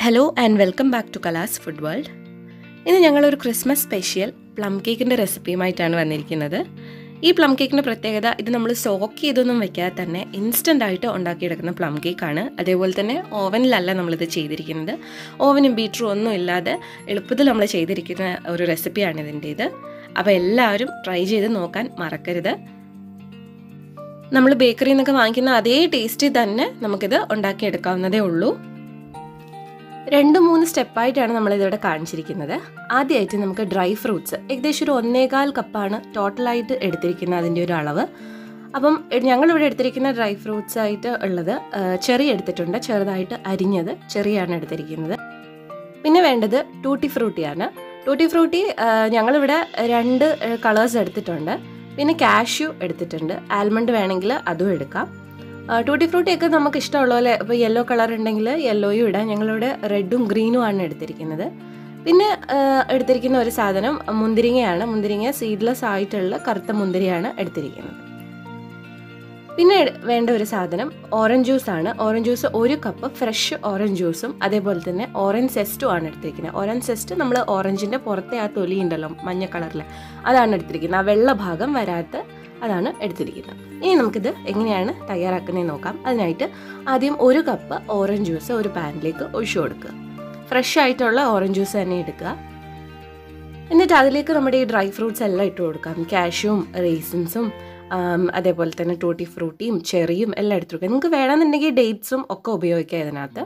hello and welcome back to Kalas food world ഇന്ന് ഞങ്ങളൊരു Christmas special plum കേക്കിൻ്റെ റെസിപ്പിയുമായിട്ടാണ് വന്നിരിക്കുന്നത് ഈ പ്ലം കേക്കിൻ്റെ പ്രത്യേകത ഇത് നമ്മൾ സോക്ക് ചെയ്തൊന്നും വെക്കാതെ തന്നെ ഇൻസ്റ്റൻ്റ് ആയിട്ട് ഉണ്ടാക്കിയെടുക്കുന്ന പ്ലം കേക്കാണ് അതേപോലെ തന്നെ ഓവനിലല്ല നമ്മളിത് ചെയ്തിരിക്കുന്നത് ഓവനും ബീറ്ററും ഒന്നും ഇല്ലാതെ എളുപ്പത്തിൽ നമ്മൾ ചെയ്തിരിക്കുന്ന ഒരു റെസിപ്പിയാണ് ഇതിൻ്റേത് അപ്പോൾ എല്ലാവരും ട്രൈ ചെയ്ത് നോക്കാൻ മറക്കരുത് നമ്മൾ ബേക്കറിയിൽ നിന്നൊക്കെ വാങ്ങിക്കുന്ന അതേ ടേസ്റ്റിൽ തന്നെ നമുക്കിത് ഉണ്ടാക്കിയെടുക്കാവുന്നതേ ഉള്ളൂ രണ്ട് മൂന്ന് സ്റ്റെപ്പായിട്ടാണ് നമ്മളിതിവിടെ കാണിച്ചിരിക്കുന്നത് ആദ്യമായിട്ട് നമുക്ക് ഡ്രൈ ഫ്രൂട്ട്സ് ഏകദേശം ഒരു ഒന്നേകാൽ കപ്പാണ് ടോട്ടലായിട്ട് എടുത്തിരിക്കുന്നത് അതിൻ്റെ ഒരു അളവ് അപ്പം ഞങ്ങളിവിടെ എടുത്തിരിക്കുന്ന ഡ്രൈ ഫ്രൂട്ട്സ് ആയിട്ട് ഉള്ളത് ചെറി എടുത്തിട്ടുണ്ട് ചെറുതായിട്ട് അരിഞ്ഞത് ചെറിയാണ് എടുത്തിരിക്കുന്നത് പിന്നെ വേണ്ടത് ടൂട്ടി ഫ്രൂട്ടിയാണ് ടൂട്ടി ഫ്രൂട്ടി ഞങ്ങളിവിടെ രണ്ട് കളേഴ്സ് എടുത്തിട്ടുണ്ട് പിന്നെ കാഷ്യൂ എടുത്തിട്ടുണ്ട് ആൽമണ്ട് വേണമെങ്കിൽ അതും എടുക്കാം ടൂട്ടി ഫ്രൂട്ടിയൊക്കെ നമുക്ക് ഇഷ്ടമുള്ള പോലെ ഇപ്പോൾ യെല്ലോ കളർ ഉണ്ടെങ്കിൽ യെല്ലോയും ഇടാം ഞങ്ങളിവിടെ റെഡും ഗ്രീനും ആണ് എടുത്തിരിക്കുന്നത് പിന്നെ എടുത്തിരിക്കുന്ന ഒരു സാധനം മുന്തിരിങ്ങയാണ് മുന്തിരിങ്ങ സീഡ്ലെസ് ആയിട്ടുള്ള കറുത്ത മുന്തിരിയാണ് എടുത്തിരിക്കുന്നത് പിന്നെ വേണ്ട ഒരു സാധനം ഓറഞ്ച് ജ്യൂസ് ആണ് ഓറഞ്ച് ജ്യൂസ് ഒരു കപ്പ് ഫ്രഷ് ഓറഞ്ച് ജ്യൂസും അതേപോലെ തന്നെ ഓറഞ്ച് സെസ്റ്റും ആണ് എടുത്തിരിക്കുന്നത് ഓറഞ്ച് സെസ്റ്റ് നമ്മൾ ഓറഞ്ചിൻ്റെ പുറത്തെ ആ തൊലി ഉണ്ടല്ലോ മഞ്ഞ കളറിൽ അതാണ് എടുത്തിരിക്കുന്നത് ആ വെള്ള ഭാഗം വരാത്ത അതാണ് എടുത്തിരിക്കുന്നത് ഇനി നമുക്കിത് എങ്ങനെയാണ് തയ്യാറാക്കുന്നതെന്ന് നോക്കാം അതിനായിട്ട് ആദ്യം ഒരു കപ്പ് ഓറഞ്ച് ജ്യൂസ് ഒരു പാനിലേക്ക് ഒഴിച്ചു കൊടുക്കുക ഫ്രഷ് ആയിട്ടുള്ള ഓറഞ്ച് ജ്യൂസ് തന്നെ എടുക്കുക എന്നിട്ട് അതിലേക്ക് നമ്മുടെ ഈ ഡ്രൈ ഫ്രൂട്ട്സ് എല്ലാം ഇട്ട് കൊടുക്കാം കാഷ്യൂം റേസിൻസും അതേപോലെ തന്നെ ടൂട്ടി ഫ്രൂട്ടിയും ചെറിയും എല്ലാം എടുത്തു കൊടുക്കുക നിങ്ങൾക്ക് വേണമെന്നുണ്ടെങ്കിൽ ഡേറ്റ്സും ഒക്കെ ഉപയോഗിക്കാം ഇതിനകത്ത്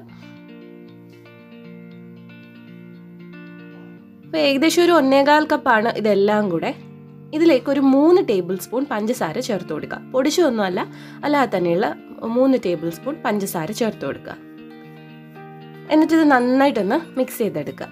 അപ്പോൾ ഏകദേശം ഒരു ഒന്നേകാൽ കപ്പാണ് ഇതെല്ലാം കൂടെ ഇതിലേക്ക് ഒരു മൂന്ന് ടേബിൾ സ്പൂൺ പഞ്ചസാര ചേർത്ത് കൊടുക്കുക പൊടിച്ചതൊന്നുമല്ല അല്ലാതെ തന്നെയുള്ള മൂന്ന് ടേബിൾ സ്പൂൺ പഞ്ചസാര ചേർത്ത് കൊടുക്കുക എന്നിട്ട് ഇത് നന്നായിട്ടൊന്ന് മിക്സ് ചെയ്തെടുക്കുക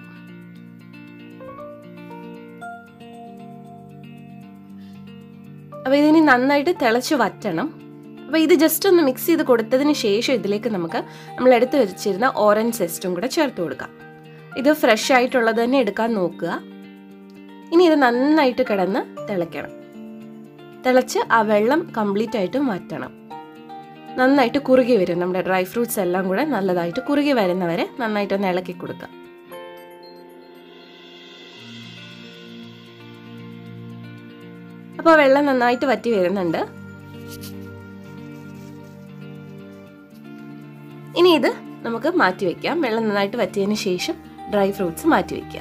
അപ്പോൾ ഇതിനി നന്നായിട്ട് തിളച്ച് വറ്റണം അപ്പോൾ ഇത് ജസ്റ്റ് ഒന്ന് മിക്സ് ചെയ്ത് കൊടുത്തതിന് ശേഷം ഇതിലേക്ക് നമുക്ക് നമ്മൾ എടുത്തു വെച്ചിരുന്ന ഓറഞ്ച് സെസ്റ്റും കൂടെ ചേർത്ത് കൊടുക്കാം ഇത് ഫ്രഷ് ആയിട്ടുള്ളത് തന്നെ എടുക്കാൻ നോക്കുക ഇനി ഇത് നന്നായിട്ട് കിടന്ന് തിളയ്ക്കണം തിളച്ച് ആ വെള്ളം കംപ്ലീറ്റ് ആയിട്ട് മാറ്റണം നന്നായിട്ട് കുറുകി വരും നമ്മുടെ ഡ്രൈ ഫ്രൂട്ട്സ് എല്ലാം കൂടെ നല്ലതായിട്ട് കുറുകി വരുന്നവരെ നന്നായിട്ടൊന്ന് ഇളക്കി കൊടുക്കുക അപ്പോൾ വെള്ളം നന്നായിട്ട് വറ്റി വരുന്നുണ്ട് ഇനി ഇത് നമുക്ക് മാറ്റി വയ്ക്കാം വെള്ളം നന്നായിട്ട് വറ്റിയതിന് ശേഷം ഡ്രൈ ഫ്രൂട്ട്സ് മാറ്റി വയ്ക്കാം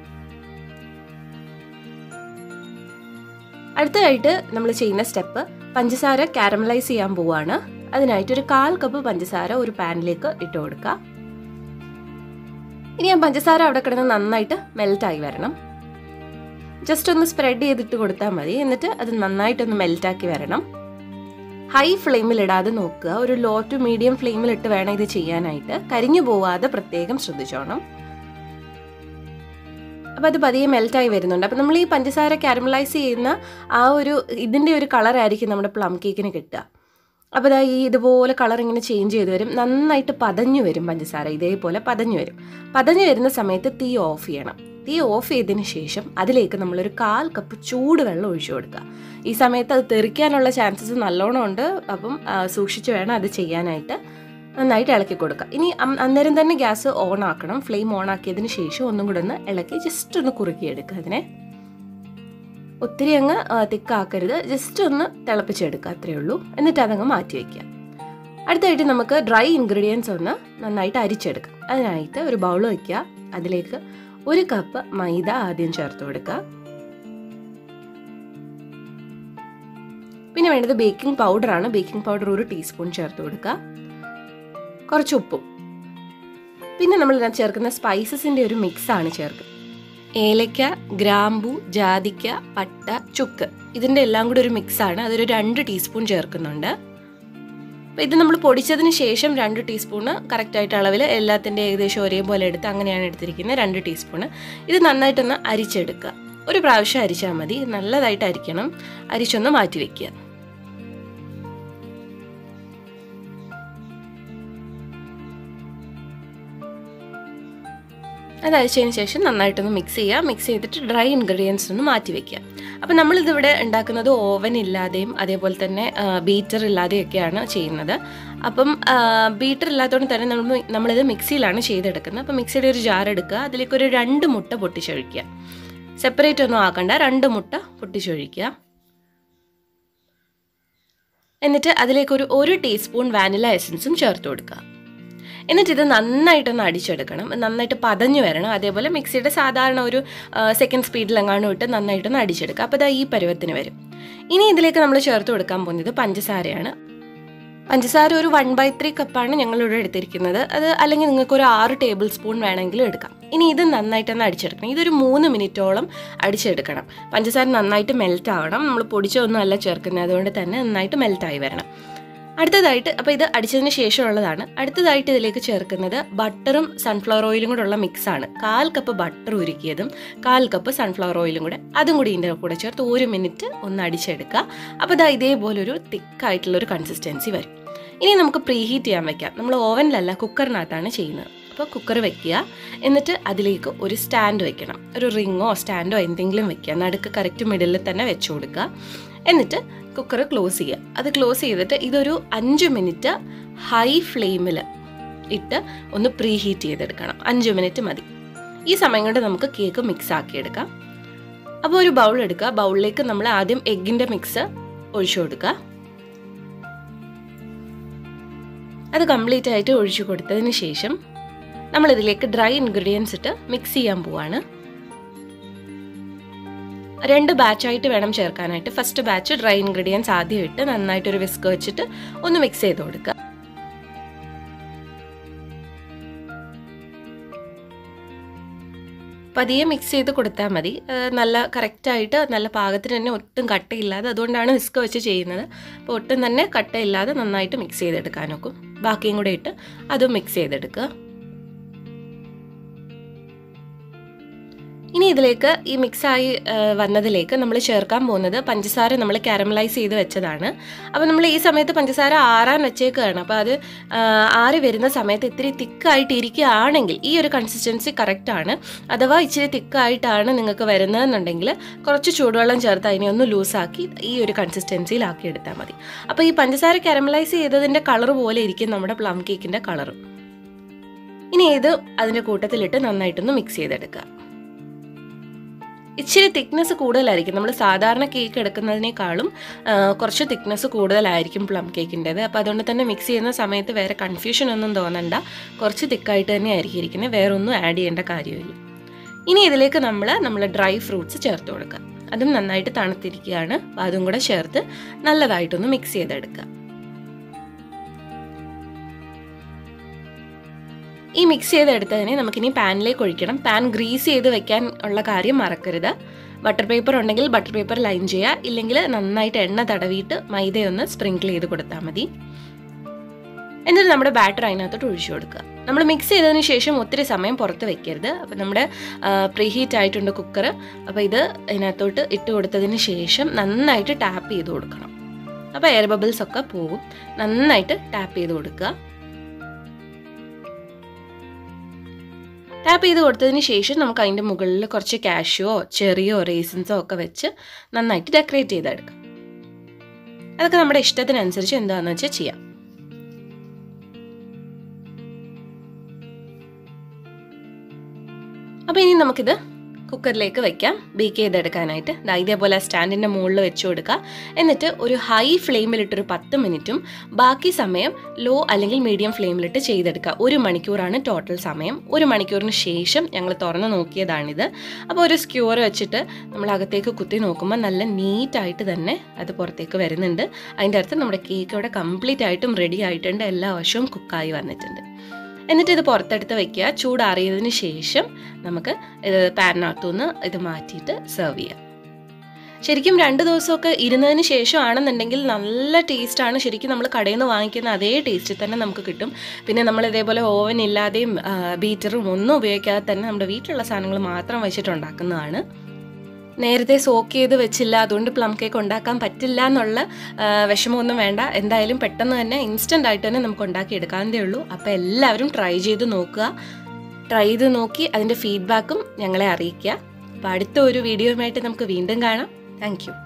അടുത്തതായിട്ട് നമ്മൾ ചെയ്യുന്ന സ്റ്റെപ്പ് പഞ്ചസാര കാരമലൈസ് ചെയ്യാൻ പോവാണ് അതിനായിട്ട് ഒരു കാൽ കപ്പ് പഞ്ചസാര ഒരു പാനിലേക്ക് ഇട്ട് കൊടുക്കുക ഇനി ആ പഞ്ചസാര അവിടെ കിടന്ന് നന്നായിട്ട് മെൽറ്റായി വരണം ജസ്റ്റ് ഒന്ന് സ്പ്രെഡ് ചെയ്തിട്ട് കൊടുത്താൽ മതി എന്നിട്ട് അത് നന്നായിട്ടൊന്ന് മെൽറ്റാക്കി വരണം ഹൈ ഫ്ലെയിമിൽ ഇടാതെ നോക്കുക ഒരു ലോ ടു മീഡിയം ഫ്ലെയിമിൽ ഇട്ട് വേണം ഇത് ചെയ്യാനായിട്ട് കരിഞ്ഞു പോവാതെ പ്രത്യേകം ശ്രദ്ധിച്ചോണം അപ്പോൾ അത് പതിയെ മെൽറ്റായി വരുന്നുണ്ട് അപ്പോൾ നമ്മൾ ഈ പഞ്ചസാര കാരമലൈസ് ചെയ്യുന്ന ആ ഒരു ഇതിൻ്റെ ഒരു കളറായിരിക്കും നമ്മുടെ പ്ലം കേക്കിന് കിട്ടുക അപ്പോൾ ഇതാ ഈ ഇതുപോലെ കളർ ഇങ്ങനെ ചേഞ്ച് ചെയ്ത് വരും നന്നായിട്ട് പതഞ്ഞു വരും പഞ്ചസാര ഇതേപോലെ പതഞ്ഞു വരും പതഞ്ഞു വരുന്ന സമയത്ത് തീ ഓഫ് ചെയ്യണം തീ ഓഫ് ചെയ്തതിന് ശേഷം അതിലേക്ക് നമ്മളൊരു കാൽ കപ്പ് ചൂട് വെള്ളം ഒഴിച്ചു കൊടുക്കുക ഈ സമയത്ത് അത് തെറിക്കാനുള്ള ചാൻസസ് നല്ലോണം ഉണ്ട് അപ്പം സൂക്ഷിച്ച് വേണം അത് ചെയ്യാനായിട്ട് നന്നായിട്ട് ഇളക്കി കൊടുക്കുക ഇനി അന്നേരം തന്നെ ഗ്യാസ് ഓൺ ആക്കണം ഫ്ലെയിം ഓൺ ആക്കിയതിന് ശേഷം ഒന്നും കൂടെ ഒന്ന് ഇളക്കി ജസ്റ്റ് ഒന്ന് കുറുക്കിയെടുക്കുക അതിനെ ഒത്തിരി അങ്ങ് തിക്കാക്കരുത് ജസ്റ്റ് ഒന്ന് തിളപ്പിച്ചെടുക്കുക അത്രയേ ഉള്ളൂ എന്നിട്ട് അതങ്ങ് മാറ്റി വയ്ക്കുക അടുത്തായിട്ട് നമുക്ക് ഡ്രൈ ഇൻഗ്രീഡിയൻസ് ഒന്ന് നന്നായിട്ട് അരിച്ചെടുക്കാം അതിനായിട്ട് ഒരു ബൗൾ വയ്ക്കുക അതിലേക്ക് ഒരു കപ്പ് മൈദ ആദ്യം ചേർത്ത് കൊടുക്കുക പിന്നെ വേണ്ടത് ബേക്കിംഗ് പൗഡറാണ് ബേക്കിംഗ് പൗഡർ ഒരു ടീസ്പൂൺ ചേർത്ത് കൊടുക്കുക കുറച്ച് ഉപ്പും പിന്നെ നമ്മൾ ഇതിനകത്ത് ചേർക്കുന്ന സ്പൈസസിൻ്റെ ഒരു മിക്സാണ് ചേർക്കുക ഏലക്ക ഗ്രാമ്പു ജാതിക്ക പട്ട ചുക്ക് ഇതിൻ്റെ എല്ലാം കൂടി ഒരു മിക്സാണ് അതൊരു രണ്ട് ടീസ്പൂൺ ചേർക്കുന്നുണ്ട് അപ്പോൾ ഇത് നമ്മൾ പൊടിച്ചതിന് ശേഷം രണ്ട് ടീസ്പൂണ് കറക്റ്റായിട്ട് അളവിൽ എല്ലാത്തിൻ്റെ ഏകദേശം ഒരേപോലെ എടുത്ത് അങ്ങനെയാണ് എടുത്തിരിക്കുന്നത് രണ്ട് ടീസ്പൂണ് ഇത് നന്നായിട്ടൊന്ന് അരിച്ചെടുക്കുക ഒരു പ്രാവശ്യം അരിച്ചാൽ മതി നല്ലതായിട്ട് അരിക്കണം അരിച്ചൊന്ന് മാറ്റി വയ്ക്കുക അത് അരിച്ചതിന് ശേഷം നന്നായിട്ടൊന്ന് മിക്സ് ചെയ്യുക മിക്സ് ചെയ്തിട്ട് ഡ്രൈ ഇൻഗ്രീഡിയൻസ് ഒന്ന് മാറ്റി വെക്കുക അപ്പോൾ നമ്മളിതിവിടെ ഉണ്ടാക്കുന്നത് ഓവൻ ഇല്ലാതെയും അതേപോലെ തന്നെ ബീറ്റർ ഇല്ലാതെയൊക്കെയാണ് ചെയ്യുന്നത് അപ്പം ബീറ്റർ ഇല്ലാത്തതുകൊണ്ട് തന്നെ നമ്മൾ നമ്മളിത് മിക്സിയിലാണ് ചെയ്തെടുക്കുന്നത് അപ്പോൾ മിക്സിയുടെ ഒരു ജാർ എടുക്കുക അതിലേക്ക് ഒരു രണ്ട് മുട്ട പൊട്ടിച്ചൊഴിക്കുക സെപ്പറേറ്റ് ഒന്നും ആക്കണ്ട രണ്ട് മുട്ട പൊട്ടിച്ചൊഴിക്കുക എന്നിട്ട് അതിലേക്കൊരു ഒരു ടീസ്പൂൺ വാനില എസൻസും ചേർത്ത് കൊടുക്കുക എന്നിട്ട് ഇത് നന്നായിട്ടൊന്ന് അടിച്ചെടുക്കണം നന്നായിട്ട് പതഞ്ഞു വരണം അതേപോലെ മിക്സിയുടെ സാധാരണ ഒരു സെക്കൻഡ് സ്പീഡിലെങ്ങാനും ഇട്ട് നന്നായിട്ടൊന്ന് അടിച്ചെടുക്കുക അപ്പോൾ ഇതാ ഈ പരുവത്തിന് വരും ഇനി ഇതിലേക്ക് നമ്മൾ ചേർത്ത് കൊടുക്കാൻ പോകുന്നത് പഞ്ചസാരയാണ് പഞ്ചസാര ഒരു വൺ ബൈ ത്രീ കപ്പാണ് ഞങ്ങളിവിടെ എടുത്തിരിക്കുന്നത് അത് അല്ലെങ്കിൽ നിങ്ങൾക്ക് ഒരു ആറ് ടേബിൾ സ്പൂൺ വേണമെങ്കിലും എടുക്കാം ഇനി ഇത് നന്നായിട്ടൊന്ന് അടിച്ചെടുക്കണം ഇതൊരു മൂന്ന് മിനിറ്റോളം അടിച്ചെടുക്കണം പഞ്ചസാര നന്നായിട്ട് മെൽറ്റ് ആവണം നമ്മൾ പൊടിച്ചൊന്നും അല്ല ചേർക്കുന്നത് അതുകൊണ്ട് തന്നെ നന്നായിട്ട് മെൽറ്റായി വരണം അടുത്തതായിട്ട് അപ്പോൾ ഇത് അടിച്ചതിന് ശേഷമുള്ളതാണ് അടുത്തതായിട്ട് ഇതിലേക്ക് ചേർക്കുന്നത് ബട്ടറും സൺഫ്ലവർ ഓയിലും കൂടെ ഉള്ള മിക്സാണ് കാൽ കപ്പ് ബട്ടർ ഉരുക്കിയതും കാൽ കപ്പ് സൺഫ്ലവർ ഓയിലും കൂടെ അതും കൂടി ഇതിൻ്റെ കൂടെ ചേർത്ത് ഒരു മിനിറ്റ് ഒന്ന് അടിച്ചെടുക്കുക അപ്പോൾ ഇതാ ഇതേപോലൊരു തിക്കായിട്ടുള്ളൊരു കൺസിസ്റ്റൻസി വരും ഇനി നമുക്ക് പ്രീ ഹീറ്റ് ചെയ്യാൻ വെക്കാം നമ്മൾ ഓവനിലല്ല കുക്കറിനകത്താണ് ചെയ്യുന്നത് അപ്പോൾ കുക്കർ വെക്കുക എന്നിട്ട് അതിലേക്ക് ഒരു സ്റ്റാൻഡ് വെക്കണം ഒരു റിങ്ങോ സ്റ്റാൻഡോ എന്തെങ്കിലും വെക്കുക നടുക്ക് കറക്റ്റ് മിഡിലിൽ തന്നെ വെച്ചു കൊടുക്കുക എന്നിട്ട് കുക്കർ ക്ലോസ് ചെയ്യുക അത് ക്ലോസ് ചെയ്തിട്ട് ഇതൊരു അഞ്ച് മിനിറ്റ് ഹൈ ഫ്ലെയിമിൽ ഇട്ട് ഒന്ന് പ്രീ ഹീറ്റ് ചെയ്തെടുക്കണം അഞ്ച് മിനിറ്റ് മതി ഈ സമയം കൊണ്ട് നമുക്ക് കേക്ക് മിക്സ് ആക്കിയെടുക്കാം അപ്പോൾ ഒരു ബൗൾ എടുക്കുക ബൗളിലേക്ക് നമ്മൾ ആദ്യം എഗ്ഗിൻ്റെ മിക്സ് ഒഴിച്ചു കൊടുക്കുക അത് കംപ്ലീറ്റ് ആയിട്ട് ഒഴിച്ചു കൊടുത്തതിന് ശേഷം നമ്മൾ ഇതിലേക്ക് ഡ്രൈ ഇൻഗ്രീഡിയൻസ് ഇട്ട് മിക്സ് ചെയ്യാൻ പോവാണ് രണ്ട് ബാച്ചായിട്ട് വേണം ചേർക്കാനായിട്ട് ഫസ്റ്റ് ബാച്ച് ഡ്രൈ ഇൻഗ്രീഡിയൻസ് ആദ്യം ഇട്ട് നന്നായിട്ട് ഒരു വിസ്ക് വെച്ചിട്ട് ഒന്ന് മിക്സ് ചെയ്ത് കൊടുക്കുക പതിയെ മിക്സ് ചെയ്ത് കൊടുത്താൽ മതി നല്ല കറക്റ്റായിട്ട് നല്ല പാകത്തിന് തന്നെ ഒട്ടും കട്ടയില്ലാതെ അതുകൊണ്ടാണ് വിസ്ക് വെച്ച് ചെയ്യുന്നത് അപ്പോൾ ഒട്ടും തന്നെ കട്ടയില്ലാതെ നന്നായിട്ട് മിക്സ് ചെയ്തെടുക്കാൻ നോക്കും ബാക്കിയും കൂടെ ഇട്ട് അതും മിക്സ് ചെയ്തെടുക്കുക ഇനി ഇതിലേക്ക് ഈ മിക്സായി വന്നതിലേക്ക് നമ്മൾ ചേർക്കാൻ പോകുന്നത് പഞ്ചസാര നമ്മൾ കാരമലൈസ് ചെയ്ത് വെച്ചതാണ് അപ്പോൾ നമ്മൾ ഈ സമയത്ത് പഞ്ചസാര ആറാൻ വെച്ചേക്കുകയാണ് അപ്പോൾ അത് ആറി വരുന്ന സമയത്ത് ഇത്തിരി തിക്കായിട്ട് ഇരിക്കുകയാണെങ്കിൽ ഈ ഒരു കൺസിസ്റ്റൻസി കറക്റ്റാണ് അഥവാ ഇച്ചിരി തിക്കായിട്ടാണ് നിങ്ങൾക്ക് വരുന്നതെന്നുണ്ടെങ്കിൽ കുറച്ച് ചൂടുവെള്ളം ചേർത്ത് അതിനെ ഒന്ന് ലൂസാക്കി ഈ ഒരു കൺസിസ്റ്റൻസിയിലാക്കി എടുത്താൽ മതി അപ്പോൾ ഈ പഞ്ചസാര കാരമലൈസ് ചെയ്തതിൻ്റെ കളർ പോലെ ഇരിക്കും നമ്മുടെ പ്ലം കേക്കിൻ്റെ കളറും ഇനി ഇത് അതിൻ്റെ കൂട്ടത്തിലിട്ട് നന്നായിട്ടൊന്ന് മിക്സ് ചെയ്തെടുക്കുക ഇച്ചിരി തിക്നെസ് കൂടുതലായിരിക്കും നമ്മൾ സാധാരണ കേക്ക് എടുക്കുന്നതിനേക്കാളും കുറച്ച് തിക്നെസ് കൂടുതലായിരിക്കും പ്ലം കേക്കിൻ്റെത് അപ്പോൾ അതുകൊണ്ട് തന്നെ മിക്സ് ചെയ്യുന്ന സമയത്ത് വേറെ കൺഫ്യൂഷൻ ഒന്നും തോന്നണ്ട കുറച്ച് തിക്കായിട്ട് തന്നെ ആയിരിക്കും ഇരിക്കുന്നത് വേറെ ഒന്നും ആഡ് ചെയ്യേണ്ട കാര്യമില്ല ഇനി ഇതിലേക്ക് നമ്മൾ നമ്മൾ ഡ്രൈ ഫ്രൂട്ട്സ് ചേർത്ത് കൊടുക്കുക അതും നന്നായിട്ട് തണുത്തിരിക്കുകയാണ് അപ്പോൾ അതും കൂടെ ചേർത്ത് നല്ലതായിട്ടൊന്ന് മിക്സ് ചെയ്തെടുക്കുക ഈ മിക്സ് ചെയ്തെടുത്തതിനെ നമുക്കിനി പാനിലേക്ക് ഒഴിക്കണം പാൻ ഗ്രീസ് ചെയ്ത് വെക്കാൻ ഉള്ള കാര്യം മറക്കരുത് ബട്ടർ പേപ്പർ ഉണ്ടെങ്കിൽ ബട്ടർ പേപ്പർ ലൈൻ ചെയ്യുക ഇല്ലെങ്കിൽ നന്നായിട്ട് എണ്ണ തടവിയിട്ട് മൈദയൊന്ന് സ്പ്രിങ്കിൾ ചെയ്ത് കൊടുത്താൽ മതി എന്നിട്ട് നമ്മുടെ ബാറ്റർ അതിനകത്തോട്ട് ഒഴിച്ചു കൊടുക്കുക നമ്മൾ മിക്സ് ചെയ്തതിന് ശേഷം ഒത്തിരി സമയം പുറത്ത് വെക്കരുത് അപ്പോൾ നമ്മുടെ പ്രീ ഹീറ്റ് ആയിട്ടുണ്ട് കുക്കർ അപ്പോൾ ഇത് ഇതിനകത്തോട്ട് ഇട്ട് കൊടുത്തതിന് ശേഷം നന്നായിട്ട് ടാപ്പ് ചെയ്ത് കൊടുക്കണം അപ്പോൾ എയർ ബബിൾസ് ഒക്കെ പോകും നന്നായിട്ട് ടാപ്പ് ചെയ്ത് കൊടുക്കുക ടാപ്പ് ചെയ്ത് കൊടുത്തതിന് ശേഷം നമുക്ക് അതിൻ്റെ മുകളിൽ കുറച്ച് കാഷ്യോ ചെറിയോ റേസിൻസോ ഒക്കെ വെച്ച് നന്നായിട്ട് ഡെക്കറേറ്റ് ചെയ്തെടുക്കാം അതൊക്കെ നമ്മുടെ ഇഷ്ടത്തിനനുസരിച്ച് എന്താണെന്ന് വെച്ചാൽ ചെയ്യാം അപ്പോൾ ഇനി നമുക്കിത് കുക്കറിലേക്ക് വെക്കാം ബേക്ക് ചെയ്തെടുക്കാനായിട്ട് ദാ ഇതേപോലെ സ്റ്റാൻഡിൻ്റെ മുകളിൽ വെച്ച് കൊടുക്കുക എന്നിട്ട് ഒരു ഹൈ ഫ്ലെയിമിലിട്ടൊരു പത്ത് മിനിറ്റും ബാക്കി സമയം ലോ അല്ലെങ്കിൽ മീഡിയം ഫ്ലെയിമിലിട്ട് ചെയ്തെടുക്കുക ഒരു മണിക്കൂറാണ് ടോട്ടൽ സമയം ഒരു മണിക്കൂറിന് ശേഷം ഞങ്ങൾ തുറന്ന് നോക്കിയതാണിത് അപ്പോൾ ഒരു സ്ക്യൂർ വെച്ചിട്ട് നമ്മൾ അകത്തേക്ക് കുത്തി നോക്കുമ്പോൾ നല്ല നീറ്റായിട്ട് തന്നെ അത് പുറത്തേക്ക് വരുന്നുണ്ട് അതിൻ്റെ അർത്ഥം നമ്മുടെ കേക്ക് ഇവിടെ കംപ്ലീറ്റ് ആയിട്ടും റെഡി ആയിട്ടുണ്ട് എല്ലാ വശവും കുക്കായി വന്നിട്ടുണ്ട് എന്നിട്ട് ഇത് പുറത്തെടുത്ത് വെക്കുക ചൂടാറിയതിന് ശേഷം നമുക്ക് ഇത് പാനിനകത്തുനിന്ന് ഇത് മാറ്റിയിട്ട് സെർവ് ചെയ്യാം ശരിക്കും രണ്ട് ദിവസമൊക്കെ ഇരുന്നതിന് ശേഷമാണെന്നുണ്ടെങ്കിൽ നല്ല ടേസ്റ്റാണ് ശരിക്കും നമ്മൾ കടയിൽ നിന്ന് വാങ്ങിക്കുന്ന അതേ ടേസ്റ്റിൽ തന്നെ നമുക്ക് കിട്ടും പിന്നെ നമ്മൾ ഇതേപോലെ ഓവൻ ഇല്ലാതെയും ബീറ്ററും ഒന്നും ഉപയോഗിക്കാതെ തന്നെ നമ്മുടെ വീട്ടിലുള്ള സാധനങ്ങൾ മാത്രം വെച്ചിട്ടുണ്ടാക്കുന്നതാണ് നേരത്തെ സോക്ക് ചെയ്ത് വെച്ചില്ല അതുകൊണ്ട് പ്ലം കേക്ക് ഉണ്ടാക്കാൻ പറ്റില്ല എന്നുള്ള വിഷമമൊന്നും വേണ്ട എന്തായാലും പെട്ടെന്ന് തന്നെ ഇൻസ്റ്റൻ്റ് ആയിട്ട് തന്നെ നമുക്ക് ഉണ്ടാക്കിയെടുക്കാവുന്നതേ ഉള്ളൂ അപ്പോൾ എല്ലാവരും ട്രൈ ചെയ്ത് നോക്കുക ട്രൈ ചെയ്ത് നോക്കി അതിൻ്റെ ഫീഡ്ബാക്കും ഞങ്ങളെ അറിയിക്കുക അപ്പോൾ അടുത്ത ഒരു വീഡിയോയുമായിട്ട് നമുക്ക് വീണ്ടും കാണാം താങ്ക് യു